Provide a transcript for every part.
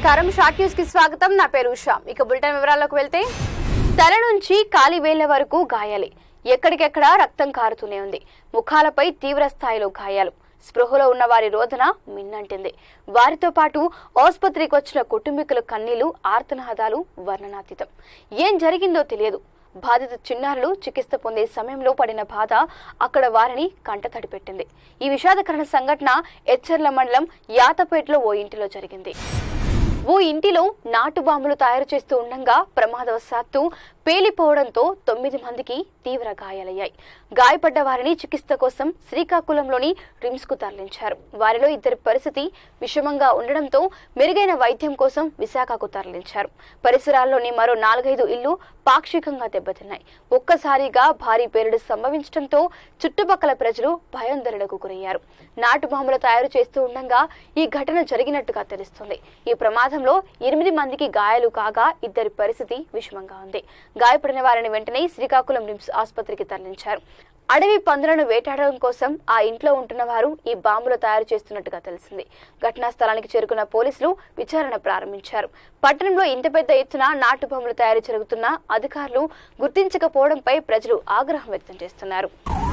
నమస్కారం short news కి స్వాగతం నా పేరు ఉషా ఇక బులెటిన్ వివరాల్లోకి వెళ్తే తల నుంచి కాలి వేళ్ల వరకు గాయాలే ఎక్కడికెక్కడ రక్తం కారుతూనే ఉంది ముఖాలపై తీవ్ర స్థాయిలో గాయాలు స్పృహలో ఉన్న వారి రోదన మిన్నంటింది వారితో పాటు ఆసుపత్రికి వచ్చిన కుటుంబీకుల కన్నీళ్లు ఆర్తనాదాలు వర్ణనాతీతం ఏం జరిగిందో తెలియదు బాధిత చిన్నారులు చికిత్స పొందే సమయంలో పడిన బాధ అక్కడ వారిని కంటతడి పెట్టింది ఈ విషాదకరణ సంఘటన ఎచ్చర్ల మండలం యాతపేటలో ఓ ఇంటిలో జరిగింది ఓ ఇంటిలో నాటు బాంబులు తయారు చేస్తూ ఉండగా ప్రమాదవశాత్తు పేలిపోవడంతో తొమ్మిది మందికి తీవ్ర గాయాలయ్యాయి గాయపడ్డ వారిని చికిత్స కోసం శ్రీకాకుళంలోని రిమ్స్ కు తరలించారు వారిలో ఇద్దరి పరిస్థితి విషమంగా ఉండడంతో మెరుగైన వైద్యం కోసం విశాఖకు తరలించారు పరిసరాల్లోని మరో నాలుగైదు ఇళ్లు పాక్షికంగా దెబ్బతిన్నాయి ఒక్కసారిగా భారీ పేలుడు సంభవించడంతో చుట్టుపక్కల ప్రజలు భయాందోళనకు గురయ్యారు నాటు బాంబులు తయారు చేస్తూ ఉండగా ఈ ఘటన జరిగినట్టుగా తెలుస్తుంది ఈ ప్రమాదంలో ఎనిమిది మందికి గాయాలు కాగా ఇద్దరి పరిస్థితి విషమంగా ఉంది గాయపడిన వారిని వెంటనే శ్రీకాకుళం రిమ్స్ ఆసుపత్రికి తరలించారు అడవి పందులను వేటాడడం కోసం ఆ ఇంట్లో ఉంటున్న వారు ఈ బాంబులు తయారు చేస్తున్నట్టుగా తెలిసింది ఘటనా స్థలానికి చేరుకున్న పోలీసులు విచారణ ప్రారంభించారు పట్టణంలో ఇంత పెద్ద ఎత్తున నాటు బాంబులు తయారు జరుగుతున్న అధికారులు గుర్తించకపోవడంపై ప్రజలు ఆగ్రహం వ్యక్తం చేస్తున్నారు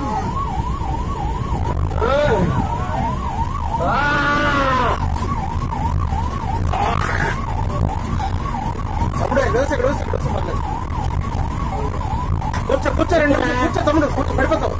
తమ్ముడు రోజు ఇక్కడ రోజు ఇక్కడ పర్లేదు కూర్చో కూర్చో రెండు నిమిషాలు కూర్చో తమ్ముడు కూర్చో పడిపోతావు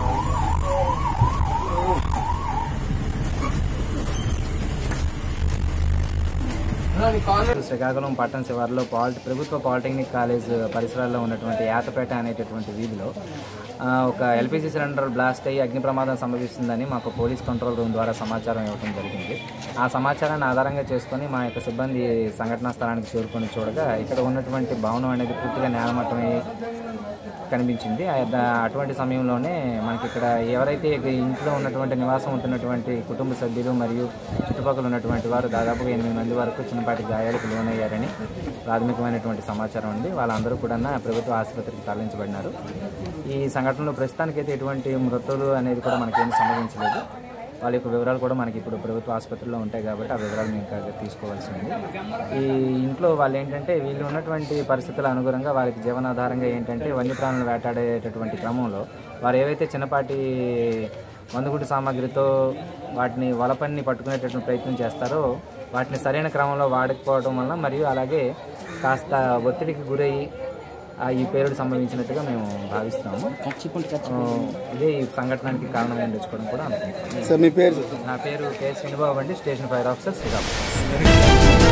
శ్రీకాకుళం పట్టణ శివారులో పాలి ప్రభుత్వ పాలిటెక్నిక్ కాలేజ్ పరిసరాల్లో ఉన్నటువంటి యాతపేట అనేటటువంటి వీధిలో ఆ, ఒక ఎల్పిజి సిలిండర్ బ్లాస్ట్ అయ్యి అగ్ని ప్రమాదం సంభవిస్తుందని మాకు పోలీస్ కంట్రోల్ రూమ్ ద్వారా సమాచారం ఇవ్వడం జరిగింది ఆ సమాచారాన్ని ఆధారంగా చేసుకొని మా యొక్క సిబ్బంది సంఘటనా స్థలానికి చేరుకొని చూడగా ఇక్కడ ఉన్నటువంటి భవనం అనేది పూర్తిగా నేలమట్టమై కనిపించింది ఆ- దా- అటువంటి సమయంలోనే మనకి ఇక్కడ ఎవరైతే ఇక ఇంట్లో ఉన్నటువంటి నివాసం ఉంటున్నటువంటి కుటుంబ సభ్యులు మరియు చుట్టుపక్కల ఉన్నటువంటి వారు దాదాపుగా ఎనిమిది మంది వరకు చిన్నపాటి గాయాలకు లోనయ్యారని ప్రాథమికమైనటువంటి సమాచారం ఉంది వాళ్ళందరూ కూడా ప్రభుత్వ ఆసుపత్రికి తరలించబడినారు ఈ సంఘటనలో ప్రస్తుతానికైతే ఎటువంటి మృతులు అనేది కూడా మనకేం సంభవించలేదు వాళ్ళ యొక్క వివరాలు కూడా మనకి ఇప్పుడు ప్రభుత్వ ఆసుపత్రిలో ఉంటాయి కాబట్టి ఆ వివరాలు మేము ఇంకా తీసుకోవాల్సి ఉంది ఈ ఇంట్లో వాళ్ళు ఏంటంటే వీళ్ళు ఉన్నటువంటి పరిస్థితుల అనుగుణంగా వారికి జీవనాధారంగా ఏంటంటే వన్యప్రాణులు వేటాడేటటువంటి క్రమంలో వారు ఏవైతే చిన్నపాటి మందుగుడ్డు సామాగ్రితో వాటిని వలపన్ని పట్టుకునేటటువంటి ప్రయత్నం చేస్తారో వాటిని సరైన క్రమంలో వాడకపోవడం వల్ల మరియు అలాగే కాస్త ఒత్తిడికి గురయ్యి ఆ ఈ పేరుడు సంభవించినట్టుగా మేము భావిస్తున్నాము ఆ, ఇదే ఈ సంఘటనకి కారణం తెచ్చుకోవడం కూడా అనుకుంటున్నాం సార్ మీ పేరు నా పేరు కె శ్రీనిబాబు అండి స్టేషన్ ఫైర్ ఆఫీసర్ శ్రీరామ్